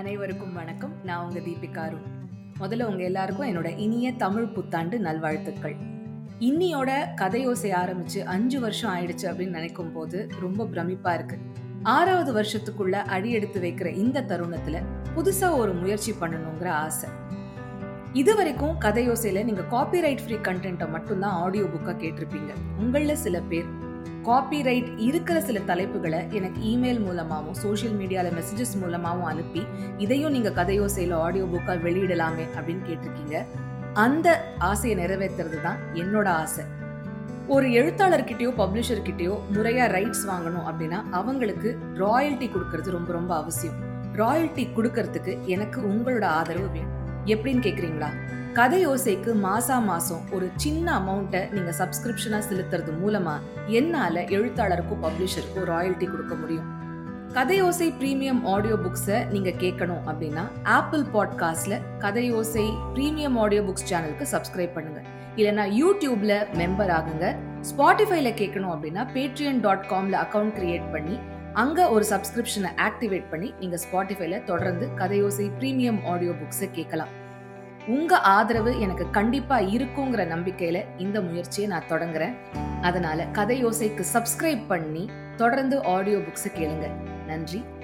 அனைவருக்கும் வணக்கம் நான் உங்க தீபிகா அருண் முதல்ல உங்க எல்லாருக்கும் என்னோட இனிய தமிழ் புத்தாண்டு நல்வாழ்த்துக்கள் இன்னியோட கதையோசை ஆரம்பிச்சு அஞ்சு வருஷம் ஆயிடுச்சு அப்படின்னு நினைக்கும் போது ரொம்ப பிரமிப்பா இருக்கு ஆறாவது வருஷத்துக்குள்ள அடி எடுத்து வைக்கிற இந்த தருணத்துல புதுசா ஒரு முயற்சி பண்ணணுங்கிற ஆசை இது வரைக்கும் கதையோசையில நீங்க காப்பிரைட் ஃப்ரீ கண்டென்ட்டை மட்டும்தான் ஆடியோ புக்கா கேட்டிருப்பீங்க உங்கள சில பேர் காப்பிரைட் இருக்கிற சில தலைப்புகளை எனக்கு இமெயில் மூலமாகவும் சோஷியல் மீடியாவில் மெசேஜஸ் மூலமாகவும் அனுப்பி இதையும் நீங்கள் கதையோசையில் ஆடியோ புக்காக வெளியிடலாமே அப்படின்னு கேட்டிருக்கீங்க அந்த ஆசையை நிறைவேற்றுறது தான் என்னோட ஆசை ஒரு எழுத்தாளர்கிட்டயோ பப்ளிஷர்கிட்டயோ முறையாக ரைட்ஸ் வாங்கணும் அப்படின்னா அவங்களுக்கு ராயல்ட்டி கொடுக்கறது ரொம்ப ரொம்ப அவசியம் ராயல்ட்டி கொடுக்கறதுக்கு எனக்கு உங்களோட ஆதரவு வேணும் எப்படின்னு கேட்குறீங்களா கதை யோசைக்கு மாசா மாசம் ஒரு சின்ன அமௌண்ட்டை நீங்க சப்ஸ்கிரிப்ஷனா செலுத்துறது மூலமா என்னால எழுத்தாளருக்கும் பப்ளிஷருக்கும் ராயல்ட்டி கொடுக்க முடியும் கதையோசை பிரீமியம் ஆடியோ புக்ஸை நீங்க கேட்கணும் அப்படின்னா ஆப்பிள் பாட்காஸ்ட்ல கதையோசை பிரீமியம் ஆடியோ புக்ஸ் சேனலுக்கு சப்ஸ்கிரைப் பண்ணுங்க இல்லைன்னா யூடியூப்ல மெம்பர் ஆகுங்க ஸ்பாட்டிஃபைல கேட்கணும் அப்படின்னா பேட்ரியன் டாட் காம்ல அக்கௌண்ட் கிரியேட் பண்ணி அங்க ஒரு சப்ஸ்கிரிப்ஷனை ஆக்டிவேட் பண்ணி நீங்க ஸ்பாட்டிஃபைல தொடர்ந்து கதையோசை பிரீமியம் ஆடியோ புக்ஸை கேட்கலாம் உங்க ஆதரவு எனக்கு கண்டிப்பா இருக்குங்கிற நம்பிக்கையில இந்த முயற்சியை நான் தொடங்குறேன் அதனால கதை யோசைக்கு சப்ஸ்கிரைப் பண்ணி தொடர்ந்து ஆடியோ புக்ஸ் கேளுங்க நன்றி